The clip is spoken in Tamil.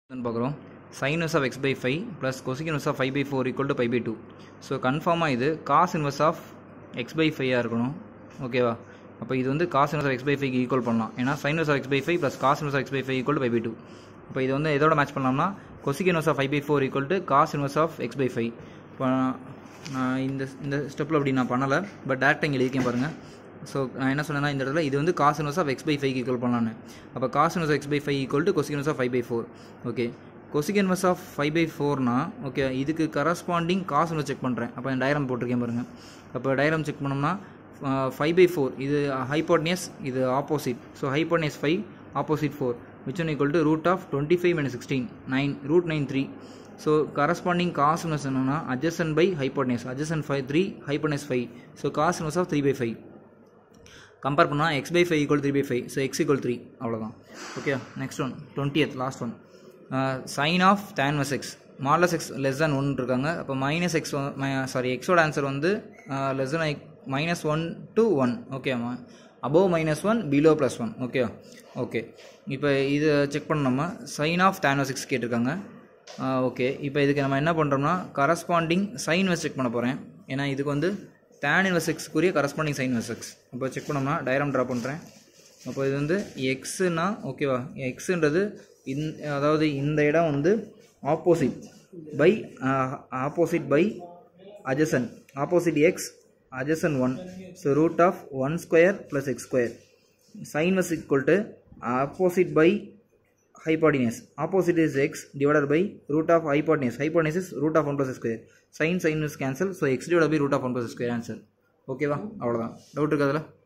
பார்க்குறோம் sine inverse of x by five plus cosec inverse of five by four equal to five by two so கன்ஃபார்மாக இது cos inverse of x by ஃபைவாக இருக்கணும் ஓகேவா அப்போ இது வந்து cos inverse of x by five equal பண்ணலாம் ஏன்னா sine inverse of x by five plus cos inverse of x by five equal to five by two இப்போ இது வந்து எதோட மேட்ச் பண்ணலாம்னா cosec inverse of five by four equal to cos inverse of x by five இப்போ நான் இந்த இந்த ஸ்டெப்பில் அப்படி நான் பண்ணலை பட் டேரக்டாக இங்கே எழுதிக்கேன் பாருங்கள் ஸோ நான் என்ன சொன்னேன்னா இந்த இடத்துல இது வந்து cos inverse of x by five equal பண்ணலான்னு அப்போ cos inverse x by five equal to cosec inverse of five by four okay cosec inverse of five by ஃபோர்னா ஓகே இதுக்கு கரஸ்பாண்டிங் காஸ் இன்வர்ஸ் செக் பண்ணுறேன் அப்போ டயரம் போட்டிருக்கேன் பாருங்கள் அப்போ டயரம் செக் பண்ணோம்னா ஃபைவ் பை ஃபோர் இது ஹைப்போட்னியஸ் இது opposite so hypotenuse five opposite four which one equal to root of twenty five minus sixteen nine root nine three so corresponding cos inverse என்னன்னா adjacent by hypotenuse adjacent five three hypotenuse five so cos inverse of three by five compare பண்ணால் x by five equal three by five so x equal three அவ்வளோதான் okay next one twentieth last one sine of tan inverse x modulus x less than one இருக்காங்க அப்போ மைனஸ் எக்ஸ் சாரி எக்ஸோட ஆன்சர் வந்து less than minus one to one ஓகேம்மா above minus one below plus one okay okay இப்போ இதை செக் பண்ணோம்னா சைன் ஆஃப் டேன்வஸ் எக்ஸ் கேட்டிருக்காங்க ஓகே இப்போ இதுக்கு நம்ம என்ன பண்ணுறோம்னா கரஸ்பாண்டிங் சைன் வஸ் செக் பண்ண போகிறேன் ஏன்னா இதுக்கு வந்து டேன் இன்வர்ஸ் எக்ஸ்க்குரிய கரஸ்பாண்டிங் சைன் இன்வர்ஸ் எக்ஸ் இப்போ செக் பண்ணோம்னா டயரம் ட்ரா பண்ணுறேன் அப்போ இது வந்து எக்ஸுனா ஓகேவா எக்ஸுன்றது இந் அதாவது இந்த இடம் வந்து opposite by opposite by adjacent opposite x adjacent one so root of one square plus x square sine வஸ் equal to opposite by hypotenuse opposite is x divided by root of hypotenuse hypotenuse is root of 1 plus square sin sin is cancel so x divided by root of 1 plus square answer ஓகேவா அவ்வளோதான் டவுட் இருக்காதுல